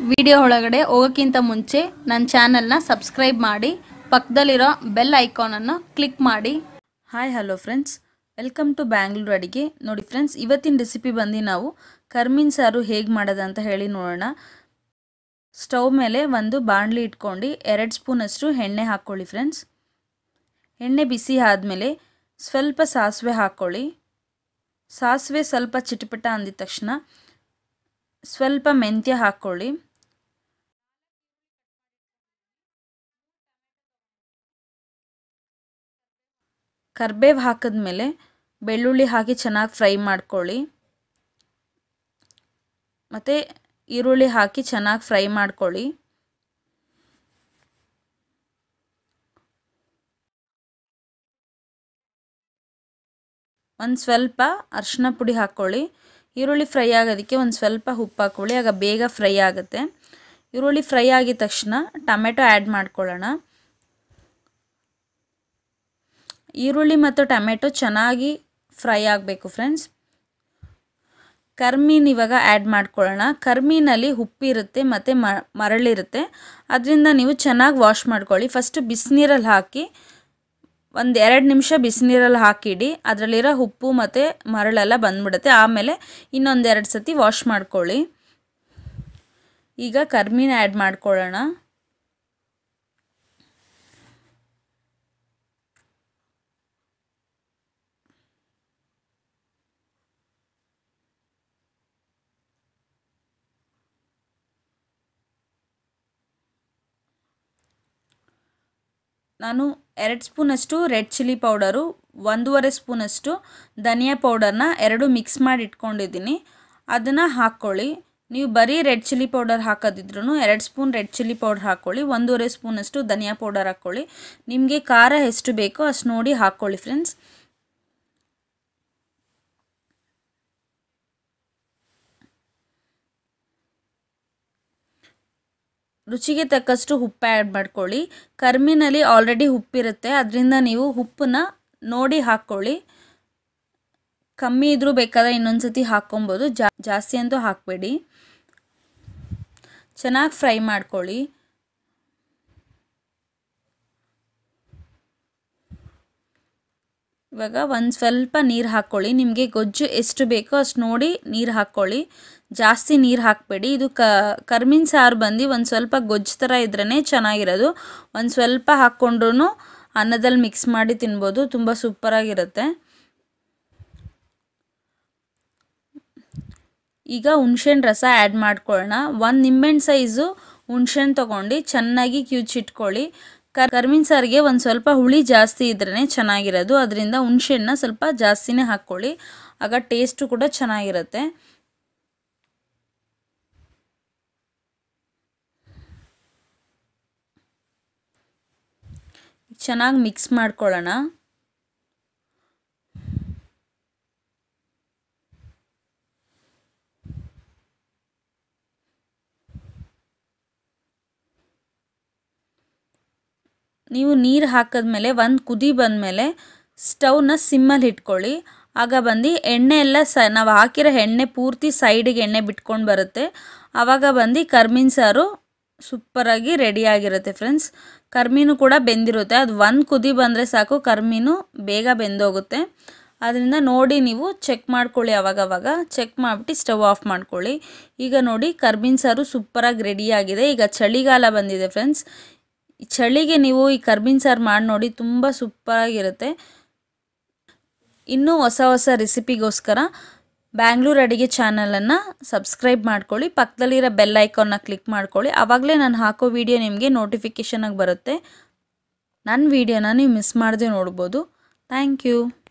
video ಒಳಗಡೆ ಹೋಗೋಕ್ಕಿಂತ ಮುಂಚೆ ನನ್ನ ಚಾನಲ್ನ ಸಬ್ಸ್ಕ್ರೈಬ್ ಮಾಡಿ ಪಕ್ಕದಲ್ಲಿರೋ ಬೆಲ್ ಐಕಾನನ್ನು ಕ್ಲಿಕ್ ಮಾಡಿ hi hello friends welcome to Bangalore ಅಡಿಗೆ ನೋಡಿ ಫ್ರೆಂಡ್ಸ್ ಇವತ್ತಿನ ರೆಸಿಪಿ ಬಂದು ನಾವು ಕರ್ಮೀನ್ ಸಾರು ಹೇಗೆ ಮಾಡೋದು ಅಂತ ಹೇಳಿ ನೋಡೋಣ ಸ್ಟವ್ ಮೇಲೆ ಒಂದು ಬಾಣಲಿ ಇಟ್ಕೊಂಡು ಎರಡು ಸ್ಪೂನಷ್ಟು ಎಣ್ಣೆ ಹಾಕ್ಕೊಳ್ಳಿ ಫ್ರೆಂಡ್ಸ್ ಎಣ್ಣೆ ಬಿಸಿ ಆದಮೇಲೆ ಸ್ವಲ್ಪ ಸಾಸಿವೆ ಹಾಕ್ಕೊಳ್ಳಿ ಸಾಸಿವೆ ಸ್ವಲ್ಪ ಚಿಟಪಟ ಅಂದಿದ ತಕ್ಷಣ ಸ್ವಲ್ಪ ಮೆಂತ್ಯ ಹಾಕ್ಕೊಳ್ಳಿ ಕರ್ಬೇವು ಹಾಕಿದ್ಮೇಲೆ ಬೆಳ್ಳುಳ್ಳಿ ಹಾಕಿ ಚೆನ್ನಾಗಿ ಫ್ರೈ ಮಾಡ್ಕೊಳ್ಳಿ ಮತ್ತು ಈರುಳ್ಳಿ ಹಾಕಿ ಚೆನ್ನಾಗಿ ಫ್ರೈ ಮಾಡ್ಕೊಳ್ಳಿ ಒಂದು ಸ್ವಲ್ಪ ಅರಿಶಿನ ಪುಡಿ ಹಾಕ್ಕೊಳ್ಳಿ ಈರುಳ್ಳಿ ಫ್ರೈ ಆಗೋದಕ್ಕೆ ಒಂದು ಸ್ವಲ್ಪ ಉಪ್ಪು ಹಾಕ್ಕೊಳ್ಳಿ ಆಗ ಬೇಗ ಫ್ರೈ ಆಗುತ್ತೆ ಈರುಳ್ಳಿ ಫ್ರೈ ಆಗಿದ ತಕ್ಷಣ ಟೊಮೆಟೊ ಆ್ಯಡ್ ಮಾಡ್ಕೊಳ್ಳೋಣ ಈರುಳ್ಳಿ ಮತ್ತು ಟೊಮೆಟೊ ಚೆನ್ನಾಗಿ ಫ್ರೈ ಆಗಬೇಕು ಫ್ರೆಂಡ್ಸ್ ಕರ್ಮೀನ್ ಇವಾಗ ಆ್ಯಡ್ ಮಾಡ್ಕೊಳ್ಳೋಣ ಕರ್ಮೀನಲ್ಲಿ ಉಪ್ಪಿರುತ್ತೆ ಮತ್ತು ಮರಳಿರುತ್ತೆ ಅದರಿಂದ ನೀವು ಚೆನ್ನಾಗಿ ವಾಶ್ ಮಾಡ್ಕೊಳ್ಳಿ ಫಸ್ಟು ಬಿಸಿನೀರಲ್ಲಿ ಹಾಕಿ ಒಂದು ಎರಡು ನಿಮಿಷ ಬಿಸಿನೀರಲ್ಲಿ ಹಾಕಿಡಿ ಅದರಲ್ಲಿರೋ ಉಪ್ಪು ಮತ್ತು ಮರಳೆಲ್ಲ ಬಂದ್ಬಿಡುತ್ತೆ ಆಮೇಲೆ ಇನ್ನೊಂದೆರಡು ಸತಿ ವಾಶ್ ಮಾಡ್ಕೊಳ್ಳಿ ಈಗ ಕರ್ಮೀನ ಆ್ಯಡ್ ಮಾಡ್ಕೊಳ್ಳೋಣ ನಾನು ಎರಡು ಸ್ಪೂನಷ್ಟು ರೆಡ್ ಚಿಲ್ಲಿ ಪೌಡರು ಒಂದೂವರೆ ಸ್ಪೂನಷ್ಟು ಧನಿಯಾ ಪೌಡರ್ನ ಎರಡು ಮಿಕ್ಸ್ ಮಾಡಿ ಇಟ್ಕೊಂಡಿದ್ದೀನಿ ಅದನ್ನು ಹಾಕ್ಕೊಳ್ಳಿ ನೀವು ಬರೀ ರೆಡ್ ಚಿಲ್ಲಿ ಪೌಡರ್ ಹಾಕೋದಿದ್ರು ಎರಡು ಸ್ಪೂನ್ ರೆಡ್ ಚಿಲ್ಲಿ ಪೌಡರ್ ಹಾಕ್ಕೊಳ್ಳಿ ಒಂದೂವರೆ ಸ್ಪೂನಷ್ಟು ಧನಿಯಾ ಪೌಡರ್ ಹಾಕ್ಕೊಳ್ಳಿ ನಿಮಗೆ ಖಾರ ಎಷ್ಟು ಬೇಕೋ ಅಷ್ಟು ನೋಡಿ ಹಾಕ್ಕೊಳ್ಳಿ ಫ್ರೆಂಡ್ಸ್ ರುಚಿಗೆ ತಕ್ಕಷ್ಟು ಉಪ್ಪು ಆ್ಯಡ್ ಮಾಡ್ಕೊಳ್ಳಿ ಕರ್ಮಿನಲ್ಲಿ ಆಲ್ರೆಡಿ ಉಪ್ಪಿರುತ್ತೆ ಅದರಿಂದ ನೀವು ಉಪ್ಪನ್ನ ನೋಡಿ ಹಾಕ್ಕೊಳ್ಳಿ ಕಮ್ಮಿ ಇದ್ರೂ ಬೇಕಾದ್ರೆ ಇನ್ನೊಂದು ಸತಿ ಹಾಕ್ಕೊಬೋದು ಜಾಸ್ತಿ ಅಂತೂ ಹಾಕಬೇಡಿ ಚೆನ್ನಾಗಿ ಫ್ರೈ ಮಾಡ್ಕೊಳ್ಳಿ ಇವಾಗ ಒಂದು ಸ್ವಲ್ಪ ನೀರು ಹಾಕ್ಕೊಳ್ಳಿ ನಿಮಗೆ ಗೊಜ್ಜು ಎಷ್ಟು ಬೇಕೋ ಅಷ್ಟು ನೋಡಿ ನೀರು ಹಾಕ್ಕೊಳ್ಳಿ ಜಾಸ್ತಿ ನೀರು ಹಾಕಬೇಡಿ ಇದು ಕ ಕರ್ಮೀನ್ ಸಾರು ಬಂದು ಒಂದು ಸ್ವಲ್ಪ ಗೊಜ್ಜು ಥರ ಇದ್ರೇ ಚೆನ್ನಾಗಿರೋದು ಒಂದು ಸ್ವಲ್ಪ ಹಾಕ್ಕೊಂಡ್ರೂ ಅನ್ನದಲ್ಲಿ ಮಿಕ್ಸ್ ಮಾಡಿ ತಿನ್ಬೋದು ತುಂಬ ಸೂಪರಾಗಿರುತ್ತೆ ಈಗ ಹುಣ್ಸೆಹಣ್ಣು ರಸ ಆ್ಯಡ್ ಮಾಡ್ಕೊಳ್ಳೋಣ ಒಂದು ನಿಂಬೆಹಣ್ಣು ಸೈಜು ಹುಣ್ಸೆಹಣ್ಣು ತೊಗೊಂಡು ಚೆನ್ನಾಗಿ ಕ್ಯೂಚಿಟ್ಕೊಳ್ಳಿ ಕರ್ ಕರ್ಮೀನ್ ಸಾರಿಗೆ ಒಂದು ಸ್ವಲ್ಪ ಹುಳಿ ಜಾಸ್ತಿ ಇದ್ರೇ ಚೆನ್ನಾಗಿರೋದು ಅದರಿಂದ ಹುಣ್ಸೆಹಣ್ಣನ್ನ ಸ್ವಲ್ಪ ಜಾಸ್ತಿನೇ ಹಾಕ್ಕೊಳ್ಳಿ ಆಗ ಟೇಸ್ಟು ಕೂಡ ಚೆನ್ನಾಗಿರುತ್ತೆ ಚೆನ್ನಾಗಿ ಮಿಕ್ಸ್ ಮಾಡ್ಕೊಳ್ಳೋಣ ನೀವು ನೀರು ಹಾಕಿದ್ಮೇಲೆ ಒಂದು ಕುದಿ ಬಂದಮೇಲೆ ಸ್ಟವ್ನ ಸಿಮ್ಮಲ್ಲಿ ಇಟ್ಕೊಳ್ಳಿ ಆಗ ಬಂದು ಎಣ್ಣೆ ಎಲ್ಲ ಸ ನಾವು ಹಾಕಿರೋ ಎಣ್ಣೆ ಪೂರ್ತಿ ಸೈಡಿಗೆ ಎಣ್ಣೆ ಬಿಟ್ಕೊಂಡು ಬರುತ್ತೆ ಆವಾಗ ಬಂದು ಕರ್ಮೀನ್ ಸಾರು ಸೂಪರಾಗಿ ರೆಡಿಯಾಗಿರುತ್ತೆ ಫ್ರೆಂಡ್ಸ್ ಕರ್ಮೀನು ಕೂಡ ಬೆಂದಿರುತ್ತೆ ಅದು ಒಂದು ಕುದಿ ಬಂದರೆ ಸಾಕು ಕರ್ಮೀನು ಬೇಗ ಬೆಂದೋಗುತ್ತೆ ಅದರಿಂದ ನೋಡಿ ನೀವು ಚೆಕ್ ಮಾಡ್ಕೊಳ್ಳಿ ಅವಾಗವಾಗ ಚೆಕ್ ಮಾಡಿಬಿಟ್ಟು ಸ್ಟವ್ ಆಫ್ ಮಾಡ್ಕೊಳ್ಳಿ ಈಗ ನೋಡಿ ಕರ್ಮೀನ್ ಸಾರು ಸೂಪರಾಗಿ ರೆಡಿಯಾಗಿದೆ ಈಗ ಚಳಿಗಾಲ ಬಂದಿದೆ ಫ್ರೆಂಡ್ಸ್ ಚಳಿಗೆ ನೀವು ಈ ಕರ್ಬೀನ್ ಸಾರು ಮಾಡಿ ನೋಡಿ ತುಂಬ ಸೂಪರಾಗಿರುತ್ತೆ ಇನ್ನೂ ಹೊಸ ಹೊಸ ರೆಸಿಪಿಗೋಸ್ಕರ ಬ್ಯಾಂಗ್ಳೂರ್ ಅಡಿಗೆ ಚಾನಲನ್ನು ಸಬ್ಸ್ಕ್ರೈಬ್ ಮಾಡ್ಕೊಳ್ಳಿ ಪಕ್ಕದಲ್ಲಿರೋ ಬೆಲ್ ಐಕಾನ್ನ ಕ್ಲಿಕ್ ಮಾಡ್ಕೊಳ್ಳಿ ಆವಾಗಲೇ ನಾನು ಹಾಕೋ ವಿಡಿಯೋ ನಿಮಗೆ ನೋಟಿಫಿಕೇಷನಾಗಿ ಬರುತ್ತೆ ನನ್ನ ವೀಡಿಯೋನ ನೀವು ಮಿಸ್ ಮಾಡದೆ ನೋಡ್ಬೋದು ಥ್ಯಾಂಕ್ ಯು